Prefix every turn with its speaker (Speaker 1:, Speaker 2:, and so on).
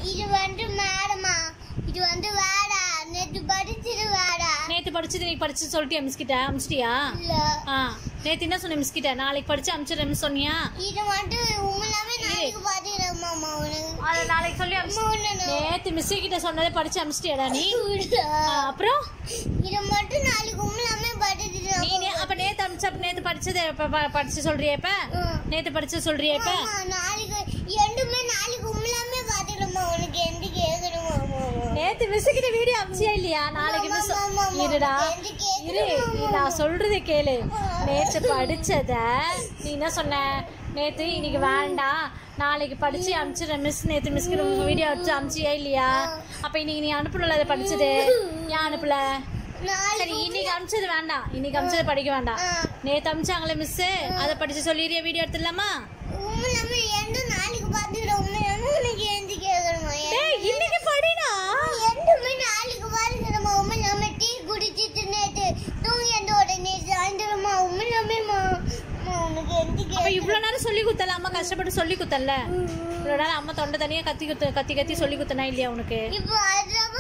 Speaker 1: இது வந்து மேடமா இது வந்து வேடா நேத்து படிச்சது வேடா
Speaker 2: நேத்து படிச்சது நீ படிச்சு சொல்லிட்டியா மிஸ் கிட்ட அமிச்சிட்டியா
Speaker 1: இல்ல
Speaker 2: ஆ நேத்து என்ன சொன்ன மிஸ் கிட்ட நாளைக்கு படிச்சு அமிச்சிடுறேன்னு சொன்னியா
Speaker 1: இது வந்து உண்மையாவே நாளைக்கு பாத்துக்கிறேன் மாமா உனக்கு
Speaker 2: அதை நாளைக்கு சொல்லி அமிச்சு நேத்து மிஸ் கிட்ட சொன்னதை படிச்சு அமிச்சிட்டியாடா நீ ஆ, அப்புறம்
Speaker 1: இது மட்டும் நாளைக்கு உண்மையாவே படிச்சிட்டேன்
Speaker 2: நீ நே- அப்ப நேத்து அமிச்ச அப்ப நேத்து படிச்சதை இப்ப ப- படிச்சு சொல்றியா இப்ப நேத்து படிச்சு சொல்றியா இப்ப
Speaker 1: ஆமா, நாளைக்கு ரெண்டுமே நாளைக்கு உண்மையாவே பாத்துக்கிறோமா உனக்கு எந்த கேக்குறோமா
Speaker 2: நேத்து மிஸ் கிட்ட வீடியோ அமிச்சியா இல்லையா நாளைக்கு மிஸ்
Speaker 1: ஆமா, ஆமா,
Speaker 2: இருடா
Speaker 1: எந்த கேக்குறோம்
Speaker 2: இரு நீ நான் சொல்றதை கேளு நேத்து படிச்சத நீ என்ன சொன்ன நேத்து இன்னைக்கு வேண்டாம் நாளைக்கு படிச்சு அமிச்சிடுறேன் மிஸ் நேத்து மிஸ்க்கு வீடியோ வச்சு அமிச்சியா இல்லையா அப்ப இன்னைக்கு நீ அனுப்பல அதை படிச்சது ஏன் அனுப்பல
Speaker 1: நாளைக்கு
Speaker 2: சரி இன்னைக்கு அமிச்சது வேண்டாம் இன்னைக்கு அமிச்சது படிக்க வேண்டாம்
Speaker 1: ஆ.
Speaker 2: நேத்து அமிச்சாங்களே மிஸ் அதை படிச்சு சொல்லிடுறியா வீடியோ எடுத்துடலாமா
Speaker 1: உண்மையாவே எந்த நாளைக்கு பாத்துக்கிறோம் உண்மையாவே உனக்கு எந்த கேக்குறோமா
Speaker 2: டேய் இன்னைக்கு படிடா
Speaker 1: ரெண்டுமே நாளைக்கு பாத்துக்கிறோமா உண்மையாவே டீ குடிச்சிட்டு நேத்து தூங்கி அந்த உடனே சாயந்தரமா உண்மையாவேமா உனக்கு எந்த
Speaker 2: அப்ப
Speaker 1: கேக்குறோம்
Speaker 2: இவ்வளவு நேரம் சொல்லி குத்தல அம்மா கஷ்டப்பட்டு சொல்லி குத்தல இவ்வளவு நேரம் அம்மா தொண்டை தனியா கத்தி குத்து கத்தி கத்தி சொல்லி குத்தனா இல்லையா உனக்கு
Speaker 1: இப்போ அதான்